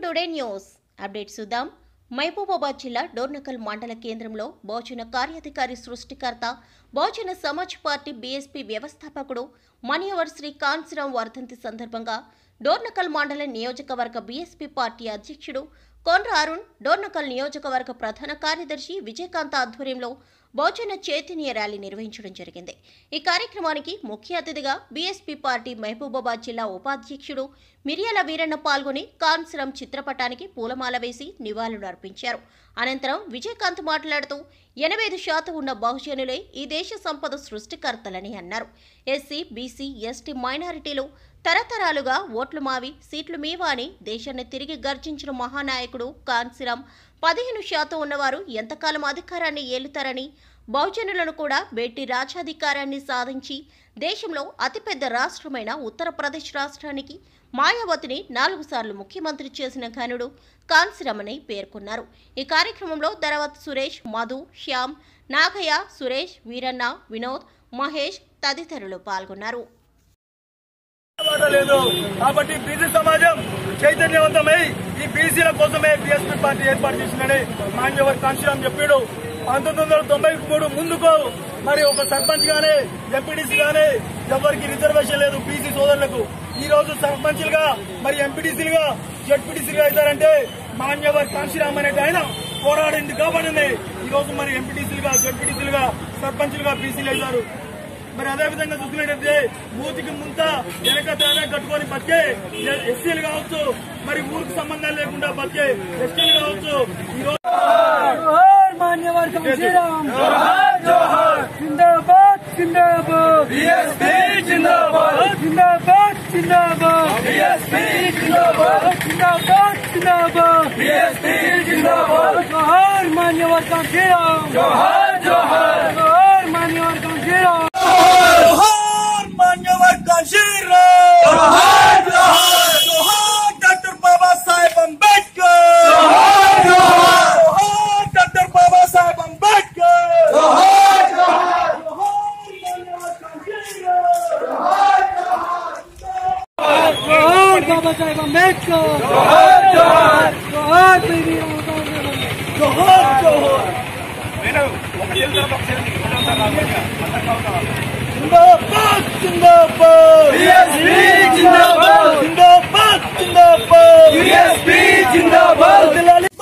today news update చూద్దాం మహబూబాబాద్ జిల్లా డోర్నకల్ మండల కేంద్రంలో బహుజన కార్యాధికారి సృష్టికర్త బహుజన సమాజ్ పార్టీ బీఎస్పీ వ్యవస్థాపకుడు మణియవర్ శ్రీ కాన్సిరాం వర్ధంతి సందర్భంగా డోర్నకల్ మండల నియోజకవర్గ బీఎస్పీ పార్టీ అధ్యక్షుడు కొండ్ర అరుణ్ డోర్నకల్ నియోజకవర్గ ప్రధాన కార్యదర్శి విజయకాంత్ ఆధ్వర్యంలో బహుజన చైతన్య ర్యాలీ నిర్వహించడం జరిగింది ఈ కార్యక్రమానికి ముఖ్య అతిథిగా బీఎస్పీ పార్టీ మహబూబాబాద్ జిల్లా ఉపాధ్యక్షుడు మిరియాల వీరన్న పాల్గొని కాన్సరం చిత్రపటానికి పూలమాల వేసి నివాళులు అర్పించారు అనంతరం విజయకాంత్ మాట్లాడుతూ ఎనభై ఐదు శాతం ఉన్న బహుజనులే ఈ దేశ సంపద సృష్టికర్తలని అన్నారు ఎస్సీ బీసీ ఎస్టీ మైనారిటీలు తరతరాలుగా ఓట్లు మావి సీట్లు మీవా అని దేశాన్ని తిరిగి గర్జించిన మహానాయకుడు కాన్సిరాం పదిహేను శాతం ఉన్నవారు ఎంతకాలం అధికారాన్ని ఏలుతారని బహుజనులను కూడా బెట్టి రాజ్యాధికారాన్ని సాధించి దేశంలో అతిపెద్ద రాష్ట్రమైన ఉత్తరప్రదేశ్ రాష్ట్రానికి మాయావతిని నాలుగు సార్లు ముఖ్యమంత్రి చేసిన ఘనుడు కాన్సిరమని పేర్కొన్నారు ఈ కార్యక్రమంలో దరవత్ సురేష్ మధు శ్యామ్ నాగయ్య సురేష్ వీరన్న వినోద్ మహేష్ తదితరులు పాల్గొన్నారు మాట లేదు కాబట్టి బీసీ సమాజం చైతన్యవంతమై ఈ బీసీల కోసమే బీఎస్పీ పార్టీ ఏర్పాటు చేసిందని మాన్యవర్ కాంశీరామ్ చెప్పాడు పంతొమ్మిది వందల తొంభై మూడు ముందుకు మరి ఒక సర్పంచ్ గానే ఎంపీడీసీ గానే ఎవరికి రిజర్వేషన్ లేదు బీసీ సోదరులకు ఈ రోజు సర్పంచ్లుగా మరి ఎంపీడీసీలుగా జడ్పీడీసీలుగా అవుతారంటే మాన్యవర్ కాంశీరామ్ అనేది ఆయన పోరాడింది కాబట్టింది ఈ రోజు మరి ఎంపీడీసీలుగా జడ్పీడీసీలుగా సర్పంచ్లుగా బీసీలు అవుతారు మరి అదే విధంగా చూసుకున్నట్టయితే మూతికి ముంత వెనక తేడా కట్టుకొని బతికే ఎస్సీలు కావచ్చు మరి ఊరికి సంబంధం లేకుండా బతికే ఎస్టీలు కావచ్చు ఈ రోజు जोहार मान्यवर कांशीराम जिंदाबाद जिंदाबाद जिंदाबाद जिंदाबाद जिंदाबाद जिंदाबाद जिंदाबाद जोहार मान्यवर कांशीराम जोहार जोहार जोहार मान्यवर कांशीराम జోహార్ మాన్యవర్ కాశీరామ్ జోహార్ జోహార్ జోహార్ డాక్టర్ బాబా సాహెబ్ అంబేద్కర్ జోహార్ జోహార్ జోహార్ డాక్టర్ బాబా సాహెబ్ అంబేద్కర్ జోహార్ జోహార్ జోహార్ మాన్యవర్ కాశీరామ్ जोहार बाबा साहेब अम्बेडकर जोहार जोहार जोहार बेबी జోహార్ జోహార్ జిందాబాద్ జిందాబాద్ జిందాబాద్ జిందాబాద్ జిందాబాద్ జిందాబాద్